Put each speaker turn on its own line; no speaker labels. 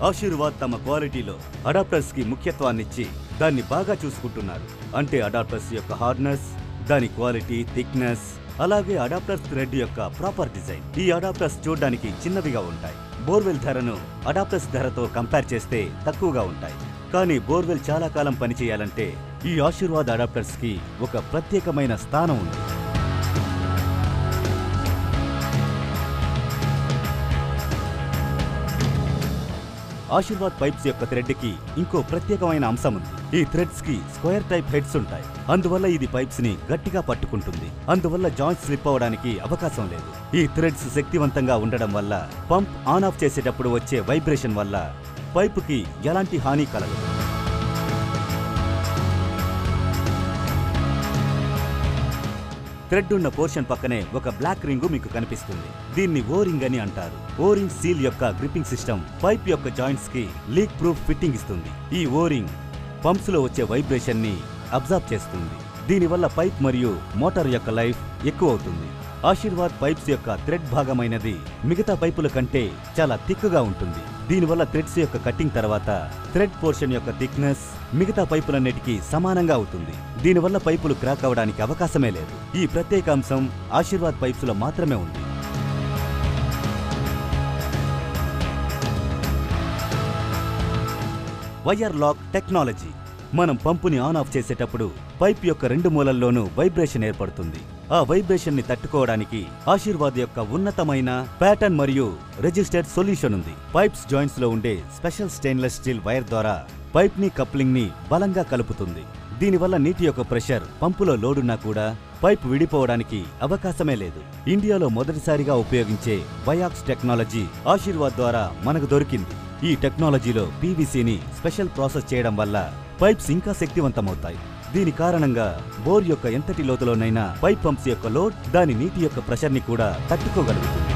ఆశీర్వాద్ తమ క్వాలిటీలో అడాప్టర్స్ కి ముఖ్యత్వాన్నిచ్చి దాన్ని బాగా చూసుకుంటున్నారు అంటే అడాప్టర్స్ యొక్క హార్డ్నెస్ దాని క్వాలిటీ థిక్నెస్ అలాగే అడాప్టర్స్ థ్రెడ్ యొక్క ప్రాపర్ డిజైన్ ఈ అడాప్టర్స్ చూడడానికి చిన్నవిగా ఉంటాయి బోర్వెల్ ధరను అడాప్టర్స్ ధరతో కంపేర్ చేస్తే తక్కువగా ఉంటాయి కానీ బోర్వెల్ చాలా కాలం పనిచేయాలంటే ఈ ఆశీర్వాద్ అడాప్టర్స్ కి ఒక ప్రత్యేకమైన స్థానం ఉంది ఆశీర్వాద్ పైప్స్ యొక్క థ్రెడ్ కి ఇంకో ప్రత్యేకమైన అంశం ఉంది ఈ థ్రెడ్స్ కి స్క్వేర్ టైప్ హెడ్స్ ఉంటాయి అందువల్ల ఇది పైప్స్ ని గట్టిగా పట్టుకుంటుంది అందువల్ల జాయింట్ స్లిప్ అవడానికి అవకాశం లేదు ఈ థ్రెడ్స్ శక్తివంతంగా ఉండడం వల్ల పంప్ ఆన్ ఆఫ్ చేసేటప్పుడు వచ్చే వైబ్రేషన్ వల్ల పైపుకి ఎలాంటి హాని కలగదు థ్రెడ్ ఉన్న పోర్షన్ పక్కనే ఒక బ్లాక్ రింగు మీకు కనిపిస్తుంది దీన్ని ఓ రింగ్ అని అంటారు ఓ రింగ్ సీల్ యొక్క గ్రిప్పింగ్ సిస్టమ్ పైప్ యొక్క జాయింట్స్ కి లీక్ ప్రూఫ్ ఫిట్టింగ్ ఇస్తుంది ఈ ఓ రింగ్ పంప్స్ లో వచ్చే వైబ్రేషన్ ని అబ్జర్వ్ చేస్తుంది దీనివల్ల పైప్ మరియు మోటార్ యొక్క లైఫ్ ఎక్కువ అవుతుంది ఆశీర్వాద్ పైప్స్ యొక్క థ్రెడ్ భాగమైనది మిగతా పైపుల కంటే చాలా థిక్గా ఉంటుంది దీనివల్ల థ్రెడ్స్ యొక్క కట్టింగ్ తర్వాత థ్రెడ్ పోర్షన్ యొక్క థిక్నెస్ మిగతా పైపులన్నిటికీ సమానంగా అవుతుంది దీనివల్ల పైపులు క్రాక్ అవడానికి అవకాశమే లేదు ఈ ప్రత్యేక అంశం ఆశీర్వాద్ పైప్స్ లో మాత్రమే ఉంది వైర్ లాక్ టెక్నాలజీ మనం పంపుని ఆన్ ఆఫ్ చేసేటప్పుడు పైప్ యొక్క రెండు మూలల్లోనూ వైబ్రేషన్ ఏర్పడుతుంది ఆ వైబ్రేషన్ ని తట్టుకోవడానికి ఆశీర్వాద్ యొక్క ఉన్నతమైన ప్యాటర్న్ మరియు రిజిస్టర్డ్ సొల్యూషన్ ఉంది పైప్స్ జాయింట్స్ లో ఉండే స్పెషల్ స్టెయిన్లెస్ స్టీల్ వైర్ ద్వారా పైప్ ని కప్లింగ్ ని బలంగా కలుపుతుంది దీనివల్ల నీటి యొక్క ప్రెషర్ పంపులో లోడున్నా కూడా పైప్ విడిపోవడానికి అవకాశమే లేదు ఇండియాలో మొదటిసారిగా ఉపయోగించే బయాక్స్ టెక్నాలజీ ఆశీర్వాద్ ద్వారా మనకు దొరికింది ఈ టెక్నాలజీలో పీవీసీని స్పెషల్ ప్రాసెస్ చేయడం వల్ల పైప్స్ ఇంకా శక్తివంతమవుతాయి దీని కారణంగా బోర్ యొక్క ఎంతటి లోతులోనైనా పైప్ పంప్స్ యొక్క లోడ్ దాని నీటి యొక్క ప్రెషర్ ని కూడా తట్టుకోగలుగుతుంది